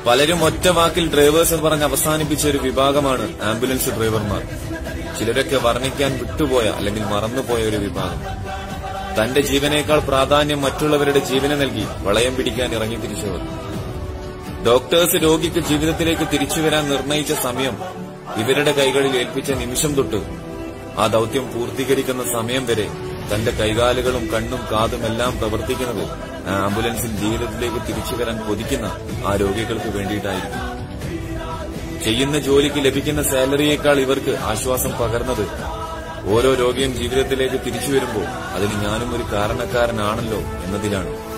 പലരും ഒറ്റ വാക്കിൽ ഡ്രൈവേഴ്സ് എന്ന് പറഞ്ഞ് അവസാനിപ്പിച്ച ഒരു വിഭാഗമാണ് ആംബുലൻസ് ഡ്രൈവർമാർ ചിലരൊക്കെ വർണ്ണിക്കാൻ വിട്ടുപോയ അല്ലെങ്കിൽ മറന്നുപോയ ഒരു വിഭാഗം തന്റെ ജീവനേക്കാൾ പ്രാധാന്യം മറ്റുള്ളവരുടെ ജീവനെ നൽകി വളയം പിടിക്കാൻ ഇറങ്ങി തിരിച്ചവർ ഡോക്ടേഴ്സ് രോഗിക്ക് ജീവിതത്തിലേക്ക് തിരിച്ചുവരാൻ നിർണയിച്ച സമയം ഇവരുടെ കൈകളിൽ ഏൽപ്പിച്ച നിമിഷം തൊട്ട് ആ ദൌത്യം പൂർത്തീകരിക്കുന്ന സമയം വരെ തന്റെ കൈകാലുകളും കണ്ണും കാതും എല്ലാം പ്രവർത്തിക്കുന്നത് ആ ആംബുലൻസിൽ ജീവിതത്തിലേക്ക് തിരിച്ചു വരാൻ കൊതിക്കുന്ന ആ രോഗികൾക്ക് വേണ്ടിയിട്ടായിരിക്കും ചെയ്യുന്ന ജോലിക്ക് ലഭിക്കുന്ന സാലറിയേക്കാൾ ഇവർക്ക് ആശ്വാസം പകർന്നത് ഓരോ രോഗിയും ജീവിതത്തിലേക്ക് തിരിച്ചു വരുമ്പോൾ അതിന് ഞാനും ഒരു കാരണക്കാരനാണല്ലോ എന്നതിലാണ്